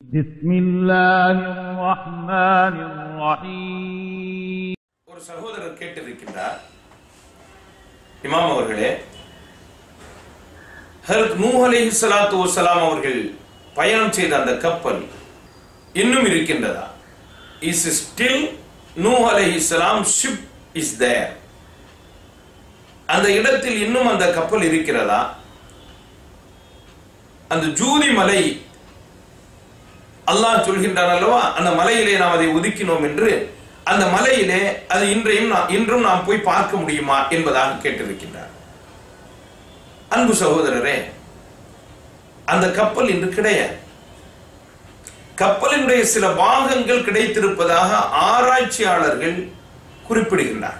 بسم الله الرحمن الرحيم ஒரு சகோதரர் கேட்டிருக்கின்றார் இமாம் அவர்களே ஹரத் நூஹ் அலைஹி ஸலாத்து வஸலாம் அவர்கள் பயணம் செய்த அந்த கப்பல் இன்னும் இருக்கின்றதா இஸ் ஸ்டில் நூஹ் அலைஹி ஸலாம் ஷிப் இஸ் தேர் அந்த இடத்தில் இன்னும் அந்த கப்பல் இருக்கிறதா அந்த ஜூதி மலை அல்லாஹ் சொல்கின்றான் அல்லவா அந்த மலையிலே நாம் அதை ஒதுக்கினோம் என்று அந்த மலையிலே அது இன்றையும் நாம் இன்றும் நாம் போய் பார்க்க முடியுமா என்பதாக கேட்டிருக்கின்றார் அன்பு சகோதரரே அந்த கப்பல் இன்று கிடையாது கப்பலினுடைய சில பாகங்கள் கிடைத்திருப்பதாக ஆராய்ச்சியாளர்கள் குறிப்பிடுகின்றார்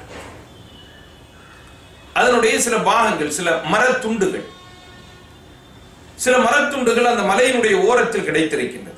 அதனுடைய சில பாகங்கள் சில மரத்துண்டுகள் சில மரத்துண்டுகள் அந்த மலையினுடைய ஓரத்தில் கிடைத்திருக்கின்றது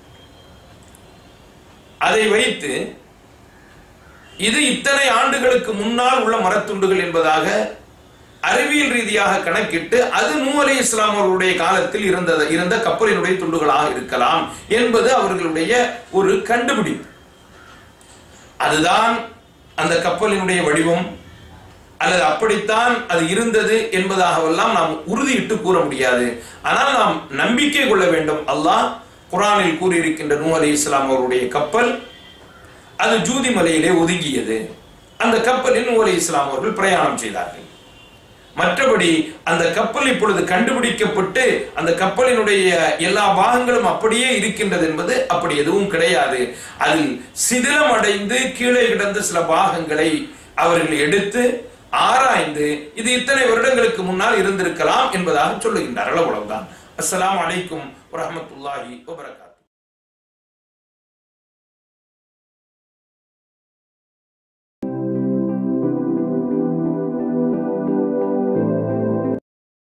அதை வைத்து இது இத்தனை ஆண்டுகளுக்கு முன்னால் உள்ள மரத்துண்டுகள் என்பதாக அறிவியல் ரீதியாக கணக்கிட்டு அது நூ அலை இஸ்லாம் அவர்களுடைய காலத்தில் இருந்த இருந்த கப்பலினுடைய துண்டுகளாக இருக்கலாம் என்பது அவர்களுடைய ஒரு கண்டுபிடிப்பு அதுதான் அந்த கப்பலினுடைய வடிவம் அல்லது அப்படித்தான் அது இருந்தது என்பதாகவெல்லாம் நாம் உறுதியிட்டு கூற முடியாது ஆனால் நாம் நம்பிக்கை கொள்ள வேண்டும் அல்லாஹ் குரானில் கூறியிருக்கின்ற நூ அலி இஸ்லாம் அவருடைய கப்பல் அது ஜூதி மலையிலே ஒதுங்கியது அந்த கப்பலில் நூ அலி இஸ்லாம் அவர்கள் பிரயாணம் செய்தார்கள் மற்றபடி அந்த கப்பல் இப்பொழுது கண்டுபிடிக்கப்பட்டு அந்த கப்பலினுடைய எல்லா பாகங்களும் அப்படியே இருக்கின்றது என்பது அப்படி எதுவும் கிடையாது அதில் சிதிலம் அடைந்து கீழே கிடந்த சில பாகங்களை அவர்கள் எடுத்து ஆராய்ந்து இது இத்தனை வருடங்களுக்கு முன்னால் இருந்திருக்கலாம் என்பதாக சொல்லுகின்றார்கள் அவ்வளவுதான் அஸ்ஸலாமு அலைக்கும் வரஹ்மத்துல்லாஹி வபரகாத்துஹு